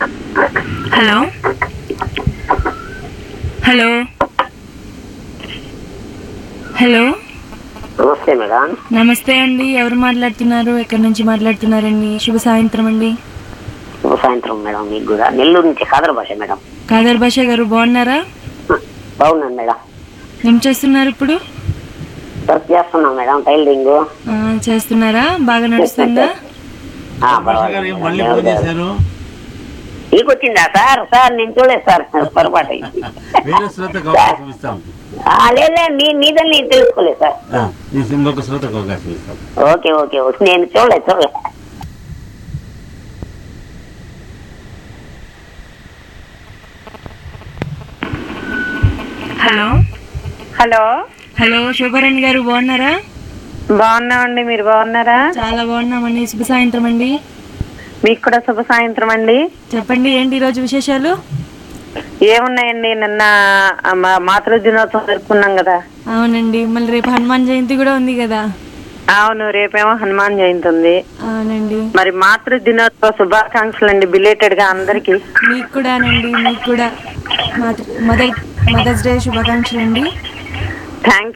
Hello hello hello నమస్తే madam నమస్తే అండి ఎవరు మాట్లాడుతున్నారు ఎక్కడి నుంచి మాట్లాడుతున్నారండి శుభ సాయంత్రం అండి శుభ సాయంత్రం మేడం మీకు కూడా నెల్లూరు నుంచి కాదర భాష మేడం కాదర్ భాష గారు బాగున్నారా బాగున్నాను మేడం ఏం చేస్తున్నారు ఇప్పుడు వర్క్ చేస్తున్నాం మేడం టైలరింగ్ ఆ, చేస్తున్నారా బాగా నడుస్తుందా ఆ, భాష గారు ఏం మళ్ళీ ఫోన్ పర్వాలేదు. చేశారు మీకు వచ్చిందా సార్ సార్ నేను చూడలేదు సార్ పొరపాటు అయింది. వేరే శ్రోతకు అవకాశం ఇస్తాం ఆ, లేదు లేదు, మీ మీదని నేను తెలుసుకోలేదు సార్ ఆ, ఈ ఇంకొక శ్రోతకు అవకాశం ఇస్తాం ఓకే ఓకే ఓకే నేను చూడలేదు చూడలేదు హలో హలో హలో శోభారాణి గారు బాగున్నారా బాగున్నామండి మీరు బాగున్నారా చాలా బాగున్నామండి శుభ సాయంత్రం అండి మీకు కూడా శుభ సాయంత్రం అండి చెప్పండి ఏంటి ఈరోజు విశేషాలు ఏమున్నాయండి నిన్న ఆ, మా- మాతృ దినోత్సవం జరుపుకున్నాం కదా అవునండి మళ్ళీ రేపు హనుమాన్ జయంతి కూడా ఉంది కదా అవును రేపేమో హనుమాన్ జయంతి ఉంది అవునండి మరి మాతృ దినోత్సవ శుభాకాంక్షలు అండి బిలేటెడ్ గా అందరికి మీకు కూడానండి మీకు కూడా మదర్ మదర్స్ డే శుభాకాంక్షలు అండి థ్యాంక్